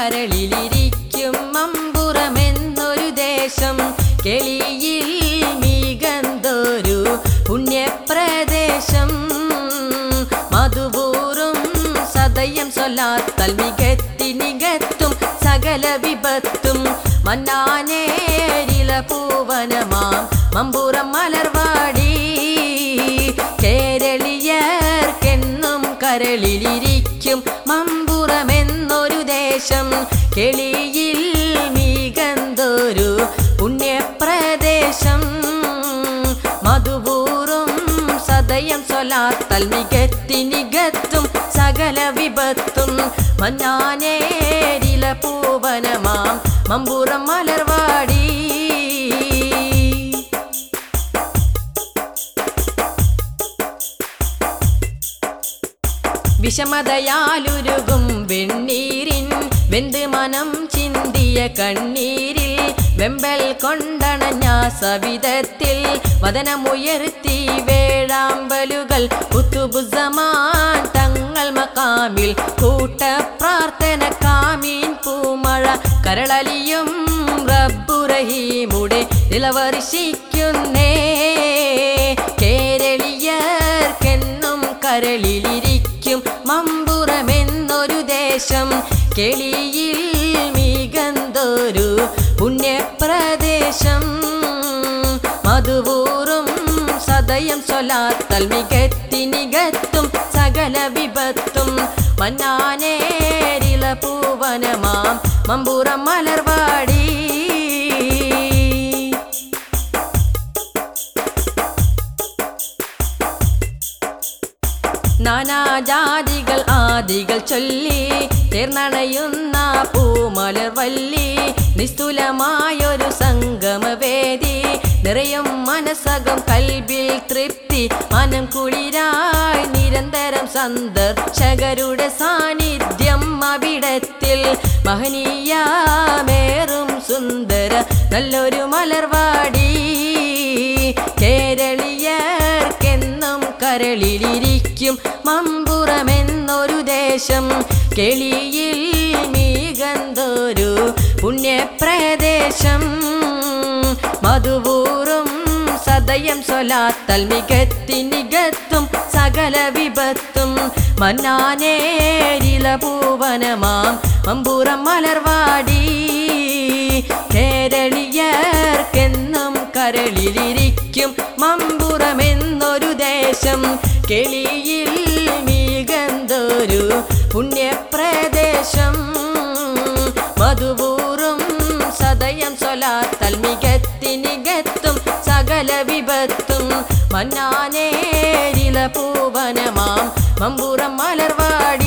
കരളിലിരിക്കും മമ്പുറമെന്നൊരു ദേശം കെളിയിൽ മികന്തൊരു പുണ്യപ്രദേശം മധുപൂറും സദയം സൊല്ലാത്തൽ മികത്തി നികത്തും സകല വിപത്തും മന്നാനേരില പൂവനമാം മമ്പുറം മലർവാടി കേരളീയർക്കെന്നും കരളിലിരിക്കും മമ്പുറമെന്നൊരു ദേശം കെളിയിൽ മികന്തൊരു പുണ്യപ്രദേശം മധുപൂറും സദയം സൊലാത്തൽ മികത്തി നികത്തും സകല വിപത്തും മന്നാനേരില പൂവനമാം മമ്പുറം മലർവാടി വിഷമതയാലുരുകും വെണ്ണീരിൻ വെന്ത് മനം ചിന്തിയ കണ്ണീരിൽ വെമ്പൽ കൊണ്ടണഞ്ഞ സവിധത്തിൽ വദനമുയർത്തി വേഴാമ്പലുകൾ കുത്തുബുസമാൻ തങ്ങൾ മക്കാമിൽ കൂട്ട പ്രാർത്ഥന കാമീൻ പൂമഴ കരളലിയും റബ്ബുറഹീമുടെ നിലവർഷിക്കുന്നേ കേരളീയർക്കെന്നും കരളിലിരിക്കും മമ്പുറമെന്നൊരു ദേശം കെളിയിൽ മികന്തൊരു പുണ്യപ്രദേശം മധുപൂറും സദയം സൊലാത്തൽ മികത്തി നികത്തും സകല വിപത്തും മന്നാനേരില പൂവനമാം മമ്പുറം മലർവാടി നാനാജാതികൾ ആദികൾ ചൊല്ലി തീർന്നണയുന്ന പൂമലർ വല്ലി നിസ്തുലമായൊരു സംഗമവേദി നിറയും മനസ്സകം കൽബിൽ തൃപ്തി മനം കുളിരായി നിരന്തരം സന്ദർശകരുടെ സാന്നിധ്യം അവിടത്തിൽ മഹനീയമേറും സുന്ദര നല്ലൊരു മലർവാടി കേരളീയർക്കെന്നും കരളിലിരിക്കും മമ്പുറമെന്നൊരു ദേശം കെളിയിൽ മികന്തൊരു പുണ്യപ്രദേശം മധുപൂറും സദയം സൊലാത്തൽ മികത്തി നികത്തും സകല വിപത്തും മന്നാനേരില പൂവനമാം മമ്പുറം മലർവാടി കേരളീയർക്കെന്നും കരളിലിരിക്കും മമ്പുറമെന്നൊരു ദേശം കെളിയിൽ മികന്തൊരു പുണ്യപ്രദേശം മധുപൂറും സദയം സൊലാത്തൽ മികത്തി നികത്തും സകല വിപത്തും മന്നാനേരില പൂവനമാം മമ്പുറം മലർവാടി